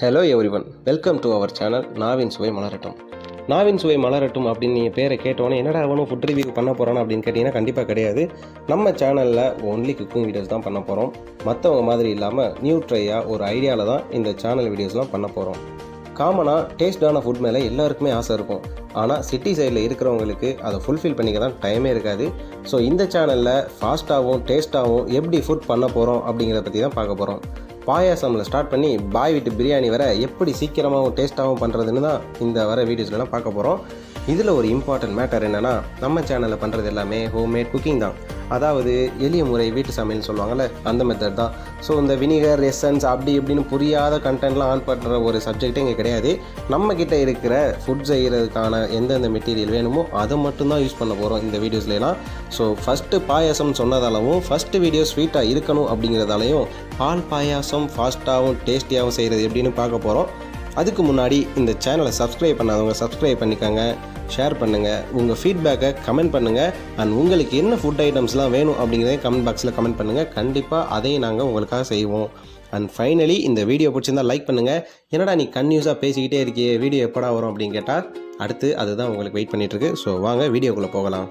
hello everyone welcome to our channel நாவின் சுவை மலரட்டும் நாவின் சுவை மலரட்டும் அப்படின்னு நீங்கள் பேரை கேட்டோன்னே என்னடா அவனும் ஃபுட் ரிவ்யூ பண்ண போகிறான் அப்படின்னு கேட்டிங்கன்னா கண்டிப்பாக கிடையாது நம்ம சேனலில் ஒன்லி குக்கிங் வீடியோஸ் தான் பண்ண போகிறோம் மற்றவங்க மாதிரி இல்லாமல் நியூ ட்ரையாக ஒரு ஐடியாவில் தான் இந்த சேனல் வீடியோஸ்லாம் பண்ண போகிறோம் காமனாக டேஸ்டான ஃபுட் மேலே எல்லாருக்குமே ஆசை இருக்கும் ஆனால் சிட்டி சைடில் இருக்கிறவங்களுக்கு அதை ஃபுல்ஃபில் பண்ணிக்க தான் டைமே இருக்காது ஸோ இந்த சேனலில் ஃபாஸ்ட்டாகவும் டேஸ்ட்டாகவும் எப்படி ஃபுட் பண்ண போகிறோம் அப்படிங்கிறத பற்றி தான் பார்க்க போகிறோம் பாயாசமில் ஸ்டார்ட் பண்ணி பாய் வீட்டு பிரியாணி வர எப்படி சீக்கிரமாகவும் டேஸ்ட்டாகவும் பண்ணுறதுன்னு தான் இந்த வர வீடியோஸ்லாம் பார்க்க போகிறோம் இதில் ஒரு இம்பார்ட்டன்ட் மேட்டர் என்னென்னா நம்ம சேனலில் பண்ணுறது எல்லாமே ஹோம்மேட் குக்கிங் தான் அதாவது எளிய முறை வீட்டு சமையல்னு சொல்லுவாங்கள்ல அந்த மெத்தட் தான் ஸோ இந்த வினிகர் எசன்ஸ் அப்படி இப்படின்னு புரியாத கண்டென்ட்லாம் ஆன் பண்ணுற ஒரு சப்ஜெக்ட்டே இங்கே கிடையாது நம்ம கிட்ட இருக்கிற ஃபுட் செய்கிறதுக்கான எந்தெந்த மெட்டீரியல் வேணுமோ அதை மட்டும்தான் யூஸ் பண்ண போகிறோம் இந்த வீடியோஸ்லாம் ஸோ ஃபஸ்ட்டு பாயாசம் சொன்னதாலவும் ஃபஸ்ட்டு வீடியோ ஸ்வீட்டாக இருக்கணும் அப்படிங்கிறதாலையும் பால் பாயாசம் ஃபாஸ்ட்டாகவும் டேஸ்டியாகவும் செய்கிறது எப்படின்னு பார்க்க போகிறோம் அதுக்கு முன்னாடி இந்த சேனலை சப்ஸ்கிரைப் பண்ணாதவங்க சப்ஸ்கிரைப் பண்ணிக்கோங்க ஷேர் பண்ணுங்கள் உங்கள் ஃபீட்பேக்கை கமெண்ட் பண்ணுங்கள் அண்ட் உங்களுக்கு என்ன ஃபுட் ஐட்டம்ஸ்லாம் வேணும் அப்படிங்கிறதையும் கமெண்ட் பாக்ஸில் கமெண்ட் பண்ணுங்கள் கண்டிப்பாக அதையும் நாங்கள் உங்களுக்காக செய்வோம் அண்ட் ஃபைனலி இந்த வீடியோ பிடிச்சிருந்தா லைக் பண்ணுங்கள் என்னடா நீ கன்யூஸாக பேசிக்கிட்டே இருக்கியே வீடியோ எப்படா வரும் அப்படின்னு கேட்டால் அடுத்து அதுதான் உங்களுக்கு வெயிட் பண்ணிகிட்ருக்கு ஸோ வாங்க வீடியோக்குள்ளே போகலாம்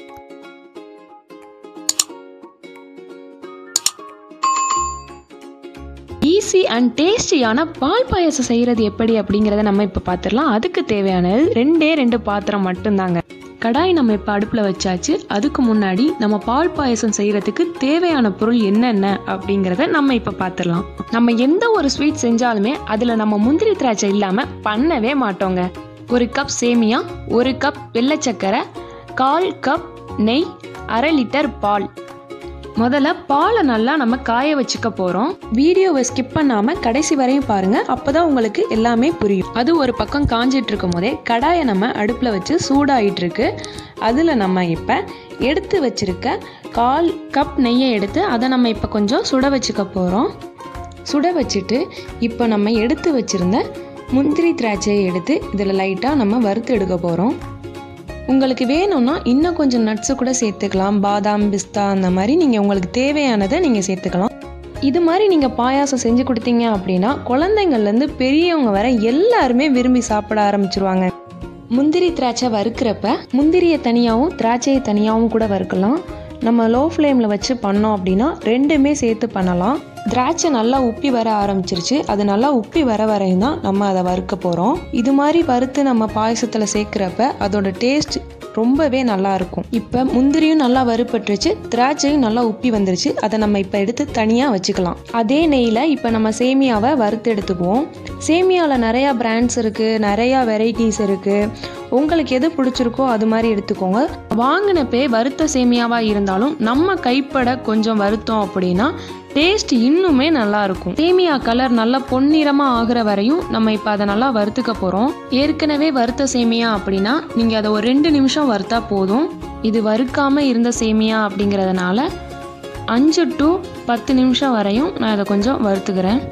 ஈஸி அண்ட் டேஸ்டியான பால் பாயாசம் செய்கிறது எப்படி அப்படிங்கிறத நம்ம இப்போ பார்த்துடலாம் அதுக்கு தேவையானது ரெண்டே ரெண்டு பாத்திரம் மட்டும்தாங்க கடாய் நம்ம இப்போ அடுப்பில் வச்சாச்சு அதுக்கு முன்னாடி நம்ம பால் பாயாசம் செய்கிறதுக்கு தேவையான பொருள் என்னென்ன அப்படிங்கிறத நம்ம இப்போ பார்த்துடலாம் நம்ம எந்த ஒரு ஸ்வீட் செஞ்சாலுமே அதில் நம்ம முந்திரி திராட்சை இல்லாமல் பண்ணவே மாட்டோங்க ஒரு கப் சேமியா ஒரு கப் வெள்ளை சக்கரை கால் கப் நெய் அரை லிட்டர் பால் முதல்ல பாலை நல்லா நம்ம காய வச்சுக்க போகிறோம் வீடியோவை ஸ்கிப் பண்ணாமல் கடைசி வரையும் பாருங்கள் அப்போ தான் உங்களுக்கு எல்லாமே புரியும் அது ஒரு பக்கம் காஞ்சிட்டு இருக்கும் போதே கடாயை நம்ம அடுப்பில் வச்சு சூடாயிட்டு இருக்கு அதில் நம்ம இப்போ எடுத்து வச்சிருக்க கால் கப் நெய்யை எடுத்து அதை நம்ம இப்போ கொஞ்சம் சுட வச்சுக்க போகிறோம் சுட வச்சுட்டு இப்போ நம்ம எடுத்து வச்சிருந்த முந்திரி திராட்சையை எடுத்து இதில் லைட்டாக நம்ம வறுத்து எடுக்க போகிறோம் உங்களுக்கு வேணும்னா இன்னும் கொஞ்சம் நட்ஸு கூட சேர்த்துக்கலாம் பாதாம் பிஸ்தா அந்த மாதிரி நீங்கள் உங்களுக்கு தேவையானதை நீங்கள் சேர்த்துக்கலாம் இது மாதிரி நீங்கள் பாயாசம் செஞ்சு கொடுத்தீங்க அப்படின்னா குழந்தைங்கள்லேருந்து பெரியவங்க வர எல்லாருமே விரும்பி சாப்பிட ஆரம்பிச்சிருவாங்க முந்திரி திராட்சை வறுக்கிறப்ப முந்திரியை தனியாகவும் திராட்சையை தனியாகவும் கூட வறுக்கலாம் நம்ம லோ ஃப்ளேமில் வச்சு பண்ணோம் அப்படின்னா ரெண்டுமே சேர்த்து பண்ணலாம் திராட்சை நல்லா உப்பி வர ஆரம்பிச்சிருச்சு அது நல்லா உப்பி வர வரையும் தான் நம்ம அதை வறுக்க போகிறோம் இது மாதிரி வறுத்து நம்ம பாயசத்தில் சேர்க்குறப்ப அதோட டேஸ்ட் ரொம்பவே நல்லா இருக்கும் இப்போ முந்திரியும் நல்லா வறுபட்டுருச்சு திராட்சையும் நல்லா உப்பி வந்துருச்சு அதை நம்ம இப்போ எடுத்து தனியாக வச்சுக்கலாம் அதே நெய்யில் இப்போ நம்ம சேமியாவை வறுத்து எடுத்துக்குவோம் சேமியாவில் நிறையா பிராண்ட்ஸ் இருக்குது நிறையா வெரைட்டிஸ் இருக்குது உங்களுக்கு எது பிடிச்சிருக்கோ அது மாதிரி எடுத்துக்கோங்க வாங்கினப்பே வறுத்த சேமியாவாக இருந்தாலும் நம்ம கைப்பட கொஞ்சம் வருத்தோம் அப்படின்னா டேஸ்ட் இன்னுமே நல்லா இருக்கும் சேமியா கலர் நல்லா பொன்னிறமாக ஆகிற வரையும் நம்ம இப்போ அதை நல்லா வறுத்துக்க போகிறோம் ஏற்கனவே வறுத்த சேமியா அப்படின்னா நீங்கள் அதை ஒரு ரெண்டு நிமிஷம் வறுத்தா போதும் இது வறுக்காமல் இருந்த சேமியா அப்படிங்கிறதுனால அஞ்சு டு பத்து நிமிஷம் வரையும் நான் இதை கொஞ்சம் வறுத்துக்கிறேன்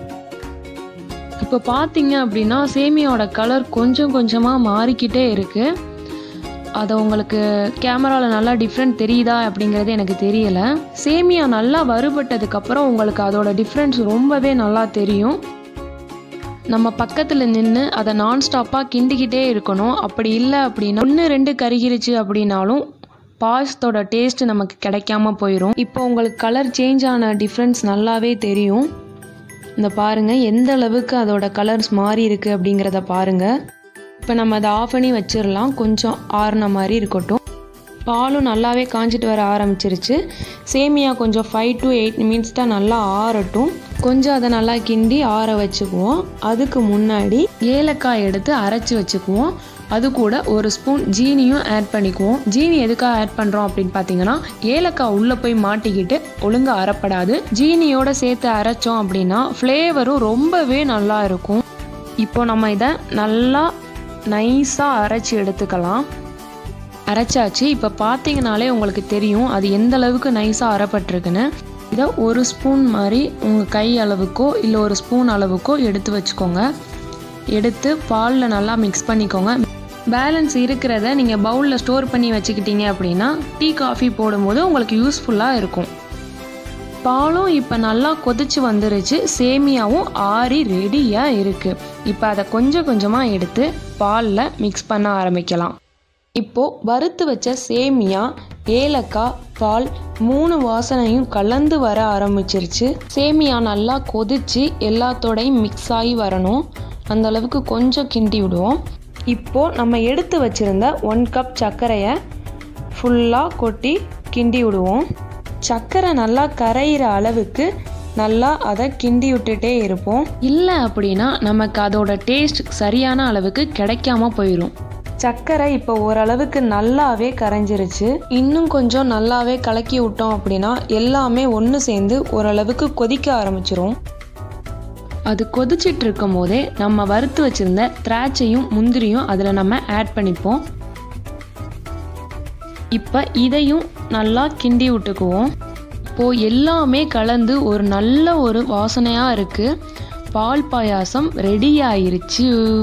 இப்போ பார்த்தீங்க அப்படின்னா சேமியாவோட கலர் கொஞ்சம் கொஞ்சமாக மாறிக்கிட்டே இருக்குது அதை உங்களுக்கு கேமராவில் நல்லா டிஃப்ரெண்ட் தெரியுதா அப்படிங்கிறது எனக்கு தெரியல சேமியா நல்லா வறுபட்டதுக்கப்புறம் உங்களுக்கு அதோட டிஃப்ரென்ஸ் ரொம்பவே நல்லா தெரியும் நம்ம பக்கத்தில் நின்று அதை நான் ஸ்டாப்பாக கிண்டிக்கிட்டே இருக்கணும் அப்படி இல்லை அப்படின்னா ஒன்று ரெண்டு கருகிருச்சு அப்படின்னாலும் பாயசத்தோட டேஸ்ட் நமக்கு கிடைக்காம போயிடும் இப்போ உங்களுக்கு கலர் சேஞ்ச் ஆன டிஃப்ரென்ஸ் நல்லாவே தெரியும் இந்த பாருங்கள் எந்த அளவுக்கு அதோட கலர்ஸ் மாறி இருக்குது அப்படிங்கிறத பாருங்கள் இப்போ நம்ம அதை ஆஃப் பண்ணி வச்சிடலாம் கொஞ்சம் ஆறுன மாதிரி இருக்கட்டும் பாலும் நல்லாவே காஞ்சிட்டு வர ஆரம்பிச்சிருச்சு சேமியா கொஞ்சம் ஃபைவ் டு எயிட் மினிட்ஸ் தான் நல்லா ஆறட்டும் கொஞ்சம் அதை நல்லா கிண்டி ஆற வச்சுக்குவோம் அதுக்கு முன்னாடி ஏலக்காய் எடுத்து அரைச்சி வச்சுக்குவோம் அது கூட ஒரு ஸ்பூன் ஜீனியும் ஆட் பண்ணிக்குவோம் ஜீனி எதுக்காக ஆட் பண்ணுறோம் அப்படின்னு பார்த்தீங்கன்னா ஏலக்காய் உள்ளே போய் மாட்டிக்கிட்டு ஒழுங்காக அரைப்படாது ஜீனியோட சேர்த்து அரைச்சோம் அப்படின்னா ஃப்ளேவரும் ரொம்பவே நல்லா இருக்கும் இப்போ நம்ம இதை நல்லா நைஸாக அரைச்சி எடுத்துக்கலாம் அரைச்சாச்சு இப்போ பார்த்தீங்கனாலே உங்களுக்கு தெரியும் அது எந்த அளவுக்கு நைஸாக அரைப்பட்டிருக்குன்னு இதை ஒரு ஸ்பூன் மாதிரி உங்கள் கை அளவுக்கோ இல்லை ஒரு ஸ்பூன் அளவுக்கோ எடுத்து வச்சுக்கோங்க எடுத்து பாலில் நல்லா மிக்ஸ் பண்ணிக்கோங்க பேலன்ஸ் இருக்கிறத நீங்கள் பவுலில் ஸ்டோர் பண்ணி வச்சுக்கிட்டீங்க அப்படின்னா டீ காஃபி போடும்போது உங்களுக்கு யூஸ்ஃபுல்லாக இருக்கும் பாலும் இப்போ நல்லா கொதிச்சு வந்துருச்சு சேமியாவும் ஆறி ரெடியாக இருக்குது இப்போ அதை கொஞ்சம் கொஞ்சமாக எடுத்து பாலில் மிக்ஸ் பண்ண ஆரம்பிக்கலாம் இப்போது வறுத்து வச்ச சேமியா ஏலக்காய் பால் மூணு வாசனையும் கலந்து வர ஆரம்பிச்சிருச்சு சேமியா நல்லா கொதிச்சு எல்லாத்தோடையும் மிக்ஸ் ஆகி வரணும் அந்த அளவுக்கு கொஞ்சம் கிண்டி விடுவோம் இப்போது நம்ம எடுத்து வச்சுருந்த ஒன் கப் சர்க்கரையை ஃபுல்லாக கொட்டி கிண்டி விடுவோம் சர்க்கரை நல்லா கரையிற அளவுக்கு நல்லா அதை கிண்டி விட்டுட்டே இருப்போம் இல்லை அப்படின்னா நமக்கு அதோட டேஸ்ட் சரியான அளவுக்கு கிடைக்காம போயிடும் சர்க்கரை இப்போ ஓரளவுக்கு நல்லாவே கரைஞ்சிருச்சு இன்னும் கொஞ்சம் நல்லாவே கலக்கி விட்டோம் அப்படின்னா எல்லாமே ஒன்று சேர்ந்து ஓரளவுக்கு கொதிக்க ஆரம்பிச்சிரும் அது கொதிச்சிட்டு இருக்கும் போதே நம்ம வறுத்து வச்சிருந்த திராட்சையும் முந்திரியும் அதில் நம்ம ஆட் பண்ணிப்போம் இப்போ இதையும் நல்லா கிண்டி விட்டுக்குவோம் இப்போது எல்லாமே கலந்து ஒரு நல்ல ஒரு வாசனையாக இருக்குது பால் பாயாசம் ரெடி ஆயிருச்சு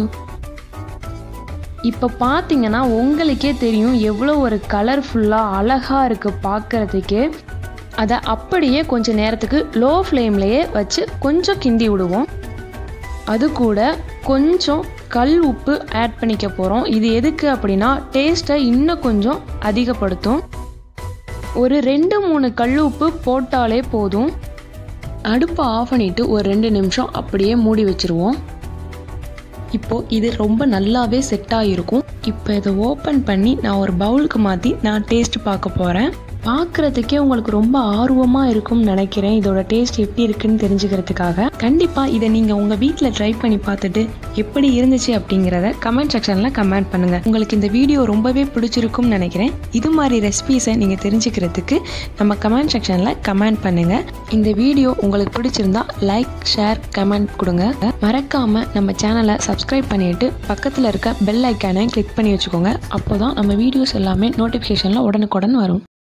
இப்போ பார்த்தீங்கன்னா உங்களுக்கே தெரியும் எவ்வளோ ஒரு கலர்ஃபுல்லாக அழகாக இருக்குது பார்க்குறதுக்கே அதை அப்படியே கொஞ்சம் நேரத்துக்கு லோ ஃப்ளேம்லேயே வச்சு கொஞ்சம் கிண்டி விடுவோம் அது கூட கொஞ்சம் கல் உப்பு ஆட் பண்ணிக்க போகிறோம் இது எதுக்கு அப்படின்னா டேஸ்ட்டை இன்னும் கொஞ்சம் அதிகப்படுத்தும் ஒரு ரெண்டு மூணு கல் உப்பு போட்டாலே போதும் அடுப்பை ஆஃப் பண்ணிவிட்டு ஒரு ரெண்டு நிமிஷம் அப்படியே மூடி வச்சுருவோம் இப்போது இது ரொம்ப நல்லாவே செட் ஆகிருக்கும் இப்போ இதை ஓப்பன் பண்ணி நான் ஒரு பவுலுக்கு மாற்றி நான் டேஸ்ட் பார்க்க போகிறேன் பார்க்குறதுக்கே உங்களுக்கு ரொம்ப ஆர்வமாக இருக்கும்னு நினைக்கிறேன் இதோட டேஸ்ட் எப்படி இருக்குன்னு தெரிஞ்சுக்கிறதுக்காக கண்டிப்பாக இதை நீங்கள் உங்கள் வீட்டில் ட்ரை பண்ணி பார்த்துட்டு எப்படி இருந்துச்சு அப்படிங்கிறத கமெண்ட் செக்ஷனில் கமெண்ட் பண்ணுங்கள் உங்களுக்கு இந்த வீடியோ ரொம்பவே பிடிச்சிருக்கும்னு நினைக்கிறேன் இது மாதிரி ரெசிபீஸை நீங்கள் தெரிஞ்சுக்கிறதுக்கு நம்ம கமெண்ட் செக்ஷனில் கமெண்ட் பண்ணுங்கள் இந்த வீடியோ உங்களுக்கு பிடிச்சிருந்தா லைக் ஷேர் கமெண்ட் கொடுங்க மறக்காமல் நம்ம சேனலை சப்ஸ்கிரைப் பண்ணிட்டு பக்கத்தில் இருக்க பெல் ஐக்கானை கிளிக் பண்ணி வச்சுக்கோங்க அப்போ தான் நம்ம வீடியோஸ் எல்லாமே நோட்டிஃபிகேஷனில் உடனுக்குடன் வரும்